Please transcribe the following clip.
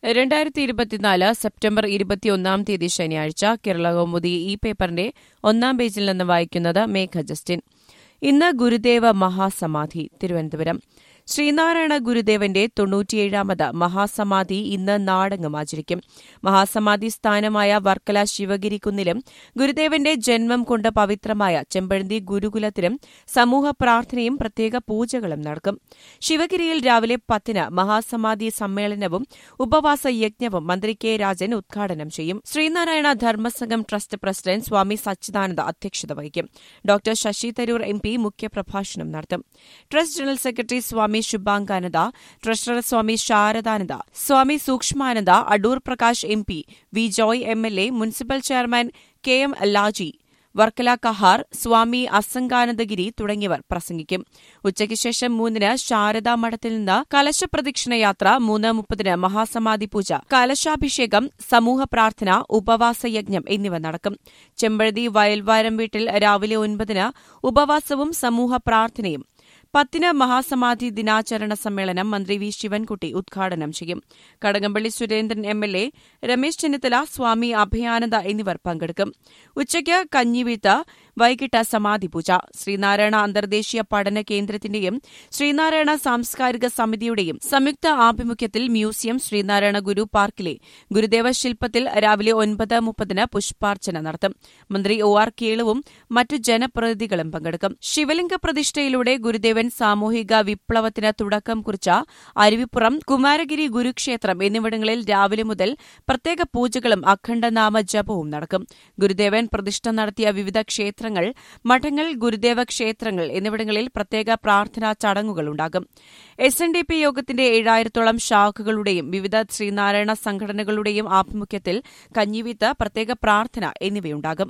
രണ്ടായിരത്തി ഇരുപത്തിനാല് സെപ്റ്റംബർ ഇരുപത്തിയൊന്നാം തീയതി ശനിയാഴ്ച കേരള കൗമുദി ഈ പേപ്പറിന്റെ ഒന്നാം പേജിൽ നിന്ന് വായിക്കുന്നത് മേഘ ജസ്റ്റിൻ ഇന്ന് ഗുരുദേവ മഹാസമാധി തിരുവനന്തപുരം ശ്രീനാരായണ ഗുരുദേവന്റെ തൊണ്ണൂറ്റിയേഴാമത് മഹാസമാധി ഇന്ന് നാടെങ്ങും ആചരിക്കും മഹാസമാധി സ്ഥാനമായ വർക്കല ശിവഗിരി കുന്നിലും ഗുരുദേവന്റെ ജന്മം കൊണ്ട് പവിത്രമായ ചെമ്പഴന്തി ഗുരുകുലത്തിലും സമൂഹ പ്രാർത്ഥനയും പ്രത്യേക പൂജകളും നടക്കും ശിവഗിരിയിൽ രാവിലെ പത്തിന് മഹാസമാധി സമ്മേളനവും ഉപവാസ യജ്ഞവും മന്ത്രി കെ രാജൻ ഉദ്ഘാടനം ചെയ്യും ശ്രീനാരായണ ധർമ്മസംഘം ട്രസ്റ്റ് പ്രസിഡന്റ് സ്വാമി സച്ചിദാനന്ദ അധ്യക്ഷത വഹിക്കും doctor Shashi Tharoor M P മുഖ്യപ്രഭാഷണം നടത്തും trust general secretary Swami Shubhangananda treasurer Swami Saradananda Swami Sukshmananda Adoor Prakash M P V Joy M L A municipal chairman K M Laji Varkala Kahar Swami Asanganandagiri തുടങ്ങിയവർ പ്രസംഗിക്കും ഉച്ചയ്ക്ക് ശേഷം മൂന്നിന് ശാരദാ മഠത്തിൽ നിന്ന് കലശപ്രദക്ഷിണ യാത്ര മൂന്ന് മുപ്പതിന് മഹാസമാധി പൂജ കലശാഭിഷേകം സമൂഹ പ്രാർത്ഥന ഉപവാസ യജ്ഞം എന്നിവ നടക്കും ചെമ്പഴതി വയൽവാരം വീട്ടിൽ രാവിലെ ഒൻപതിന് ഉപവാസവും സമൂഹ പ്രാർത്ഥനയും പത്തിന് മഹാസമാധി ദിനാചരണ സമ്മേളനം മന്ത്രി വി ശിവൻകുട്ടി ഉദ്ഘാടനം ചെയ്യും Kadakampally Surendran M L A Ramesh Chennithala Swami Abhayananda എന്നിവർ പങ്കെടുക്കും ഉച്ചയ്ക്ക് കഞ്ഞിവീത്ത് വൈകിട്ട് സമാധി പൂജ ശ്രീനാരായണ അന്തർദേശീയ പഠന കേന്ദ്രത്തിന്റെയും ശ്രീനാരായണ സാംസ്കാരിക സമിതിയുടെയും സംയുക്ത ആഭിമുഖ്യത്തിൽ മ്യൂസിയം ശ്രീനാരായണ ഗുരു പാർക്കിലെ ഗുരുദേവ ശില്പത്തിൽ രാവിലെ ഒൻപത് മുപ്പതിന് പുഷ്പാർച്ചന നടത്തും മന്ത്രി ഒ ആർ കേളുവും മറ്റു ജനപ്രതിനിധികളും പങ്കെടുക്കും ശിവലിംഗ പ്രതിഷ്ഠയിലൂടെ ഗുരുദേവൻ സാമൂഹിക വിപ്ലവത്തിന് തുടക്കം കുറിച്ച അരുവിപ്പുറം കുമാരഗിരി ഗുരുക്ഷേത്രം എന്നിവിടങ്ങളിൽ രാവിലെ മുതൽ പ്രത്യേക പൂജകളും അഖണ്ഡനാമ ജപവും നടക്കും ഗുരുദേവൻ പ്രതിഷ്ഠ നടത്തിയ വിവിധ ക്ഷേത്രങ്ങൾ മഠങ്ങൾ ഗുരുദേവ ക്ഷേത്രങ്ങൾ എന്നിവിടങ്ങളിൽ പ്രത്യേക പ്രാർത്ഥനാ ചടങ്ങുകളുണ്ടാകും എസ് എൻ ഡി പി യോഗത്തിന്റെ ഏഴായിരത്തോളം ശാഖകളുടെയും വിവിധ ശ്രീനാരായണ സംഘടനകളുടെയും ആഭിമുഖ്യത്തിൽ കഞ്ഞിവീത്ത് പ്രത്യേക പ്രാർത്ഥന എന്നിവയുണ്ടാകും